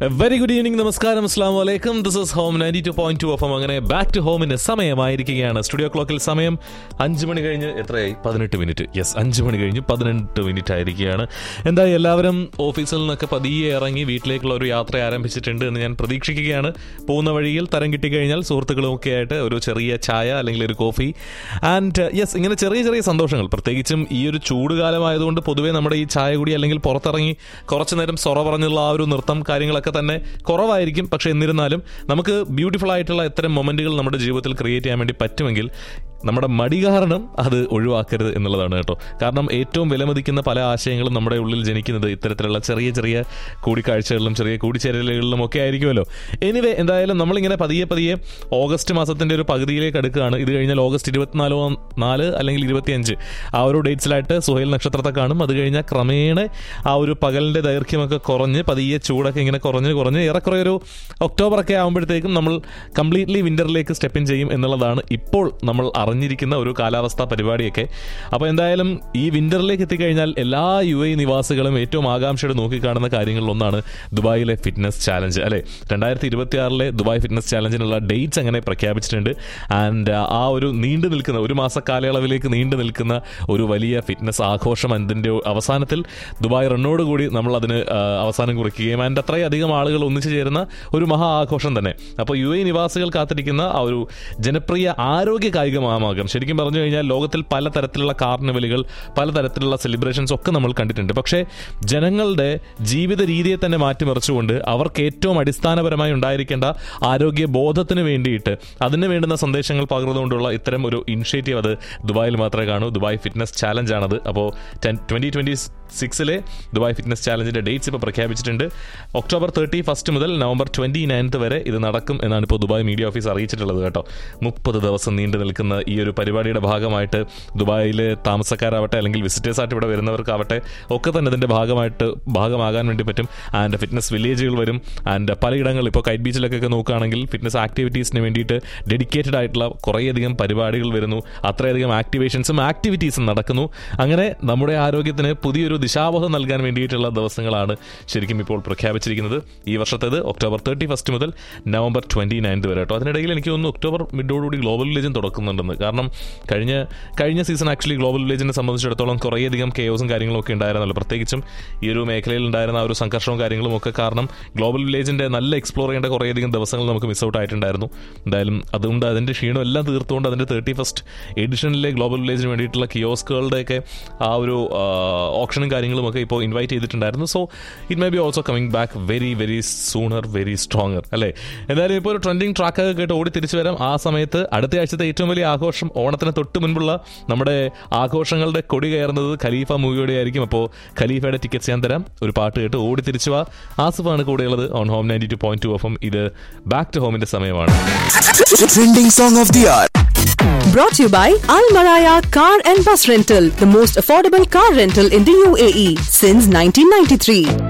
Very good evening നമസ്കാരം അസ്ലാം വലൈക്കും this is home ninety two point two അപ്പം അങ്ങനെ ബാക്ക് ടു ഹോമിന് സമയമായിരിക്കുകയാണ് സ്റ്റുഡിയോ ക്ലോക്കിൽ സമയം അഞ്ച് മണി കഴിഞ്ഞ് എത്രയായി പതിനെട്ട് മിനിറ്റ് യെസ് അഞ്ച് മണി കഴിഞ്ഞ് പതിനെട്ട് മിനിറ്റ് ആയിരിക്കുകയാണ് എന്തായാലും എല്ലാവരും ഓഫീസിൽ നിന്നൊക്കെ പതിയെ ഇറങ്ങി വീട്ടിലേക്കുള്ള ഒരു യാത്ര ആരംഭിച്ചിട്ടുണ്ട് എന്ന് ഞാൻ പ്രതീക്ഷിക്കുകയാണ് പോകുന്ന വഴിയിൽ തരം കിട്ടിക്കഴിഞ്ഞാൽ സുഹൃത്തുക്കളും ഒക്കെ ആയിട്ട് ഒരു ചെറിയ ചായ അല്ലെങ്കിൽ ഒരു കോഫി ആൻഡ് യെസ് ഇങ്ങനെ ചെറിയ ചെറിയ സന്തോഷങ്ങൾ പ്രത്യേകിച്ചും ഈ ഒരു ചൂടുകാലമായതുകൊണ്ട് പൊതുവേ നമ്മുടെ ഈ ചായ കൂടി അല്ലെങ്കിൽ പുറത്തിറങ്ങി കുറച്ചു നേരം സൊറ പറഞ്ഞുള്ള ആ ഒരു നൃത്തം കാര്യങ്ങളൊക്കെ തന്നെ കുറവായിരിക്കും പക്ഷെ എന്നിരുന്നാലും നമുക്ക് ബ്യൂട്ടിഫുൾ ആയിട്ടുള്ള ഇത്തരം മൊമെന്റുകൾ നമ്മുടെ ജീവിതത്തിൽ ക്രിയേറ്റ് ചെയ്യാൻ വേണ്ടി പറ്റുമെങ്കിൽ നമ്മുടെ മടി കാരണം അത് ഒഴിവാക്കരുത് എന്നുള്ളതാണ് കേട്ടോ കാരണം ഏറ്റവും വിലമതിക്കുന്ന പല ആശയങ്ങളും നമ്മുടെ ഉള്ളിൽ ജനിക്കുന്നത് ഇത്തരത്തിലുള്ള ചെറിയ ചെറിയ കൂടിക്കാഴ്ചകളിലും ചെറിയ കൂടിച്ചേരലുകളിലും ഒക്കെ ആയിരിക്കുമല്ലോ എനിവേ എന്തായാലും നമ്മളിങ്ങനെ പതിയെ പതിയെ ഓഗസ്റ്റ് മാസത്തിന്റെ ഒരു പകുതിയിലേക്ക് അടുക്കുകയാണ് ഇത് കഴിഞ്ഞാൽ ഓഗസ്റ്റ് ഇരുപത്തിനാലോ നാല് അല്ലെങ്കിൽ ഇരുപത്തിയഞ്ച് ആ ഒരു ഡേറ്റ്സിലായിട്ട് സുഹൈൽ നക്ഷത്രത്തെ കാണും അത് കഴിഞ്ഞാൽ ക്രമേണ ആ ഒരു പകലിന്റെ ദൈർഘ്യമൊക്കെ കുറഞ്ഞ് പതിയെ ചൂടൊക്കെ ഇങ്ങനെ കുറഞ്ഞ് കുറഞ്ഞ് ഏറെക്കുറെ ഒരു ഒക്ടോബർ ഒക്കെ ആകുമ്പോഴത്തേക്കും നമ്മൾ കംപ്ലീറ്റ്ലി വിന്ററിലേക്ക് സ്റ്റെപ്പ് ഇൻ ചെയ്യും എന്നുള്ളതാണ് ഇപ്പോൾ നമ്മൾ അറിഞ്ഞിരിക്കുന്ന ഒരു കാലാവസ്ഥാ പരിപാടിയൊക്കെ അപ്പോൾ എന്തായാലും ഈ വിന്ററിലേക്ക് എത്തിക്കഴിഞ്ഞാൽ എല്ലാ യു എ നിവാസികളും ഏറ്റവും ആകാംക്ഷയോടെ നോക്കിക്കാണുന്ന കാര്യങ്ങളിൽ ഒന്നാണ് ദുബായിലെ ഫിറ്റ്നസ് ചാലഞ്ച് അല്ലെ രണ്ടായിരത്തി ഇരുപത്തി ആറിലെ ദുബായ് ഫിറ്റ്നസ് ചാലഞ്ചിനുള്ള ഡേറ്റ്സ് അങ്ങനെ പ്രഖ്യാപിച്ചിട്ടുണ്ട് ആൻഡ് ആ ഒരു നീണ്ടു നിൽക്കുന്ന ഒരു മാസ കാലയളവിലേക്ക് നീണ്ടു നിൽക്കുന്ന ഒരു വലിയ ഫിറ്റ്നസ് ആഘോഷം അതിൻ്റെ അവസാനത്തിൽ ദുബായ് റണ്ണോട് കൂടി നമ്മൾ അതിന് ആ, അവസാനം കുറിക്കുകയും ആൻഡ് അത്രയധികം ആളുകൾ ഒന്നിച്ചു ചേരുന്ന ഒരു മഹാ ആഘോഷം തന്നെ അപ്പോൾ യു എ നിവാസികൾ കാത്തിരിക്കുന്ന ആ ഒരു ജനപ്രിയ ആരോഗ്യ കായിക മാമാകം ശരിക്കും പറഞ്ഞു കഴിഞ്ഞാൽ ലോകത്തിൽ പലതരത്തിലുള്ള കാർണിവലുകൾ പലതരത്തിലുള്ള സെലിബ്രേഷൻസ് ഒക്കെ നമ്മൾ കണ്ടിട്ടുണ്ട് പക്ഷേ ജനങ്ങളുടെ ജീവിത രീതിയെ തന്നെ മാറ്റിമറിച്ചുകൊണ്ട് അവർക്ക് ഏറ്റവും അടിസ്ഥാനപരമായി ഉണ്ടായിരിക്കേണ്ട ആരോഗ്യ ബോധത്തിന് വേണ്ടിയിട്ട് അതിന് വേണ്ടുന്ന സന്ദേശങ്ങൾ പകർന്നുകൊണ്ടുള്ള ഇത്തരം ഒരു ഇനിഷ്യേറ്റീവ് അത് ദുബായിൽ മാത്രമേ കാണൂ ദുബായ് ഫിറ്റ്നസ് ചാലഞ്ച് ആണത് അപ്പോൾ ട്വന്റി ട്വന്റി സിക്സിലെ ദുബായ് ഫിറ്റ്നസ് ചാലഞ്ചിന്റെ ഡേറ്റ്സ് ഇപ്പോൾ പ്രഖ്യാപിച്ചിട്ടുണ്ട് ഒക്ടോബർ തേർട്ടി ഫസ്റ്റ് മുതൽ നവംബർ ട്വന്റി നയൻത്ത് വരെ ഇത് നടക്കും എന്നാണ് ഇപ്പോൾ ദുബായ് മീഡിയ ഓഫീസ് അറിയിച്ചിട്ടുള്ളത് കേട്ടോ മുപ്പത് ദിവസം നീണ്ടു നിൽക്കുന്ന ഈ ഒരു പരിപാടിയുടെ ഭാഗമായിട്ട് ദുബായിലെ താമസക്കാരാവട്ടെ അല്ലെങ്കിൽ വിസിറ്റേഴ്സ് ആയിട്ട് ഇവിടെ വരുന്നവർക്കാവട്ടെ ഒക്കെ തന്നെ ഇതിന്റെ ഭാഗമായിട്ട് ഭാഗമാകാൻ വേണ്ടി പറ്റും ആൻഡ് ഫിറ്റ്നസ് വില്ലേജുകൾ വരും ആൻഡ് പലയിടങ്ങളിൽ ഇപ്പോൾ കൈറ്റ് ബീച്ചിലൊക്കെ നോക്കുകയാണെങ്കിൽ ഫിറ്റ്നസ് ആക്ടിവിറ്റീസിന് വേണ്ടിയിട്ട് ഡെഡിക്കേറ്റഡ് ആയിട്ടുള്ള കുറേയധികം പരിപാടികൾ വരുന്നു അത്രയധികം ആക്ടിവേഷൻസും ആക്ടിവിറ്റീസും നടക്കുന്നു അങ്ങനെ നമ്മുടെ ആരോഗ്യത്തിന് പുതിയൊരു ദിശാബോധം നൽകാൻ വേണ്ടിയിട്ടുള്ള ദിവസങ്ങളാണ് ശരിക്കും ഇപ്പോൾ പ്രഖ്യാപിച്ചിരിക്കുന്നത് ഈ വർഷത്തേത് ഒക്ടോബർ തേർട്ടി ഫസ്റ്റ് മുതൽ നവംബർ ട്വന്റി നയൻത്ത് വരെ കേട്ടോ അതിനിടയിൽ എനിക്ക് തോന്നുന്നു ഒക്ടോബർ മിഡോടുകൂടി ഗ്ലോബൽ വില്ലേജും തുടക്കുന്നുണ്ടെന്ന് കാരണം കഴിഞ്ഞ കഴിഞ്ഞ സീസൺ ആക്ച്വലി ഗ്ലോബൽ വില്ലേജിനെ സംബന്ധിച്ചിടത്തോളം കുറേയധികം കെയോസും കാര്യങ്ങളും ഒക്കെ ഉണ്ടായിരുന്നല്ലോ പ്രത്യേകിച്ചും ഈ ഒരു മേഖലയിൽ ഉണ്ടായിരുന്ന ആ ഒരു സംഘർഷവും കാര്യങ്ങളും ഒക്കെ കാരണം ഗ്ലോബൽ വില്ലേജിന്റെ നല്ല എക്സ്പ്ലോർ ചെയ്യേണ്ട കുറേയധികം ദിവസങ്ങൾ നമുക്ക് മിസ് ഔട്ട് ആയിട്ടുണ്ടായിരുന്നു എന്തായാലും അതുകൊണ്ട് അതിന്റെ ക്ഷീണം എല്ലാം തീർത്തുകൊണ്ട് അതിന്റെ തേർട്ടി ഫസ്റ്റ് എഡിഷനിലെ ഗ്ലോബൽ വില്ലേജിന് വേണ്ടിയിട്ടുള്ള കിയോസ്കുകളുടെയൊക്കെ ആ ഒരു ഓപ്ഷനും കാര്യങ്ങളും ഒക്കെ ഇപ്പോൾ ഇൻവൈറ്റ് ചെയ്തിട്ടുണ്ടായിരുന്നു so it may be also coming back very very sooner very stronger അല്ലേ എന്തായാലും ഇപ്പോൾ ഒരു ട്രെൻഡിങ് ട്രാക്കൊക്കെ കേട്ട് ഓടി തിരിച്ചു വരാം ആ സമയത്ത് അടുത്ത ആഴ്ചത്തെ ഏറ്റവും വലിയ ആഘോഷം ഓണത്തിന് തൊട്ട് മുൻപുള്ള നമ്മുടെ ആഘോഷങ്ങളുടെ കൊടി കയറുന്നത് ഖലീഫ മൂവിയോടെ ആയിരിക്കും അപ്പോൾ ഖലീഫയുടെ ടിക്കറ്റ്സ് ഞാൻ തരാം ഒരു പാട്ട് കേട്ട് ഓടി തിരിച്ചു വാ ആസിഫാണ് കൂടെയുള്ളത് on home ninety two point two എഫും ഇത് ബാക്ക് ടു ഹോമിന്റെ സമയമാണ് Trending song of the hour. Brought to you by Al Maraya Car and Bus Rental, the most affordable car rental in the UAE since 1993.